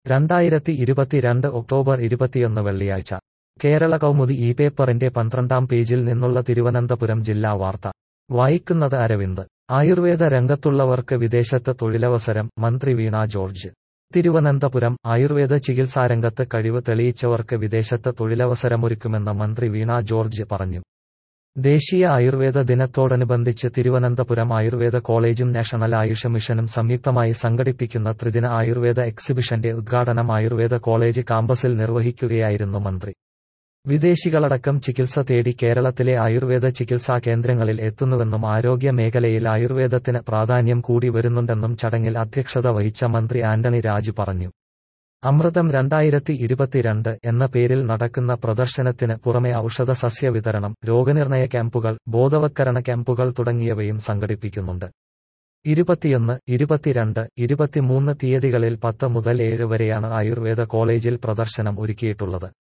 രണ്ടായിരത്തി ഇരുപത്തിരണ്ട് ഒക്ടോബർ ഇരുപത്തിയൊന്ന് വെള്ളിയാഴ്ച കേരള കൗമുദി ഈ പേപ്പറിന്റെ പന്ത്രണ്ടാം പേജിൽ നിന്നുള്ള തിരുവനന്തപുരം ജില്ലാ വാർത്ത വായിക്കുന്നത് അരവിന്ദ് ആയുർവേദ രംഗത്തുള്ളവർക്ക് വിദേശത്ത് തൊഴിലവസരം മന്ത്രി വീണ ജോർജ് തിരുവനന്തപുരം ആയുർവേദ ചികിത്സാരംഗത്ത് കഴിവ് തെളിയിച്ചവർക്ക് വിദേശത്ത് തൊഴിലവസരമൊരുക്കുമെന്ന് മന്ത്രി വീണ ജോർജ് പറഞ്ഞു ദേശീയ ആയുർവേദ ദിനത്തോടനുബന്ധിച്ച് തിരുവനന്തപുരം ആയുർവേദ കോളേജും നാഷണൽ ആയുഷ മിഷനും സംയുക്തമായി സംഘടിപ്പിക്കുന്ന ത്രിദിന ആയുർവേദ എക്സിബിഷന്റെ ഉദ്ഘാടനം ആയുർവേദ കോളേജ് കാമ്പസിൽ നിർവഹിക്കുകയായിരുന്നു മന്ത്രി വിദേശികളടക്കം ചികിത്സ തേടി കേരളത്തിലെ ആയുർവേദ ചികിത്സാ കേന്ദ്രങ്ങളിൽ എത്തുന്നുവെന്നും ആരോഗ്യ മേഖലയിൽ ആയുർവേദത്തിന് പ്രാധാന്യം കൂടി വരുന്നുണ്ടെന്നും ചടങ്ങിൽ അധ്യക്ഷത വഹിച്ച മന്ത്രി ആന്റണി രാജു പറഞ്ഞു അമൃതം രണ്ടായിരത്തി ഇരുപത്തിരണ്ട് എന്ന പേരിൽ നടക്കുന്ന പ്രദർശനത്തിന് പുറമെ ഔഷധ സസ്യ വിതരണം രോഗനിർണയ ക്യാമ്പുകൾ ബോധവത്കരണ ക്യാമ്പുകൾ തുടങ്ങിയവയും സംഘടിപ്പിക്കുന്നുണ്ട് ഇരുപത്തിയൊന്ന് ഇരുപത്തിരണ്ട് ഇരുപത്തിമൂന്ന് തീയതികളിൽ പത്ത് മുതൽ ഏഴ് വരെയാണ് ആയുർവേദ കോളേജിൽ പ്രദർശനം ഒരുക്കിയിട്ടുള്ളത്